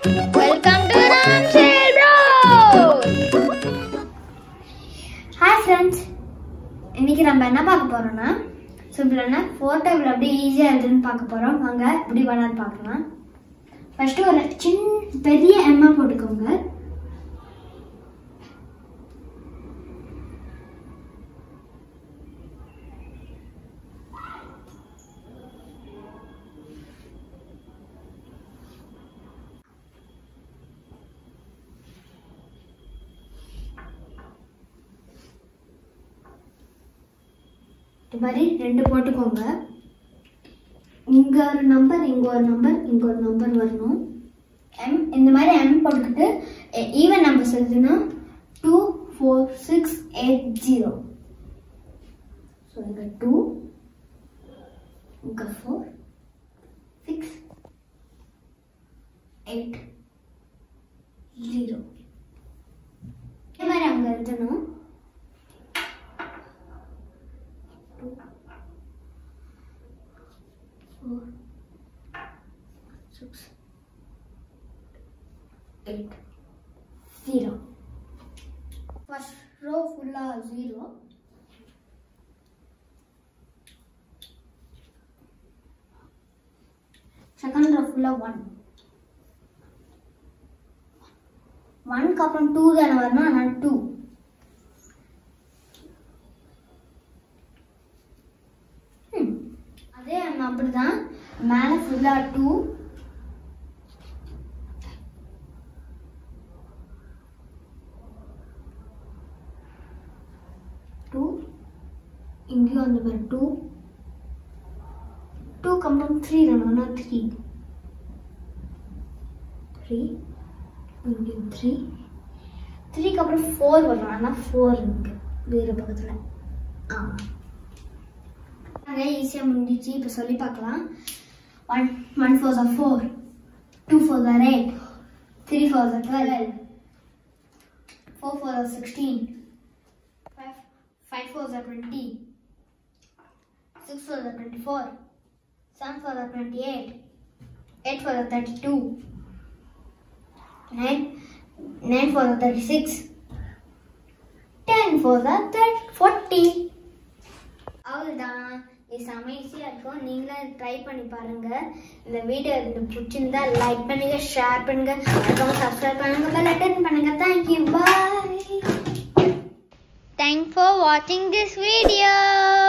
Welcome to ராம்சேல் bros hi friends இன்னைக்கு நம்ம என்ன பார்க்க போறோம்னா சிம்பிளான ஃபோர் டேபிள் எப்படி ஈஸியாக எழுதுன்னு பார்க்க போகிறோம் வாங்க எப்படி பண்ணான்னு பார்க்கலாம் ஃபர்ஸ்ட் ஒரு சின்ன பெரிய எம்மா போட்டுக்கோங்க இது மாதிரி ரெண்டு போட்டுக்கோங்க இங்க ஒரு நம்பர் இங்க ஒரு நம்பர் இங்க ஒரு நம்பர் வரணும் எம் இந்த மாதிரி எம் போட்டுக்கிட்டு ஈவன் நம்பர்ஸ் எழுதுனா two four six eight zero so இங்க டூ இங்க ஃபோர் சிக்ஸ் எயிட் ஜீரோ இந்த மாதிரி அங்கே எழுதணும் four, six, eight, zero. First row full of zero. Second row full of one. ஒன்க்கு அப்புறம் டூ தானே வரணும் அதனால டூ அதே நம்ம அப்படிதான் மேலே ஃபுல்லாக டூ டூ இங்கேயும் அந்த மாதிரி டூ டூக்கு அப்புறம் த்ரீ தானே த்ரீ த்ரீ இங்கேயும் த்ரீ த்ரீக்கு அப்புறம் ஃபோர் வரும் ஆனால் ஃபோர் இருக்கு வேறு பக்கத்தில் ஆ நிறைய ஈஸியாக முடிஞ்சிச்சு இப்போ சொல்லி பார்க்கலாம் one one four or four two four or eight three four or twelve four four or sixteen five five four or twenty six four or twenty four seven four or twenty eight eight four or thirty two nine nine four or thirty six ten four or thirty forty அவ்வளோதான் இது செம ஈஸியாக இருக்கும் நீங்களும் try பண்ணி பாருங்க இந்த video உங்களுக்கு பிடிச்சிருந்தா லைக் பண்ணுங்க ஷேர் பண்ணுங்க அப்புறம் சப்ஸ்கிரைப் பண்ணுங்க பெல் அட்டன் பண்ணுங்க தேங்க்யூ பாய் தேங்க் ஃபார் வாட்சிங் திஸ் வீடியோ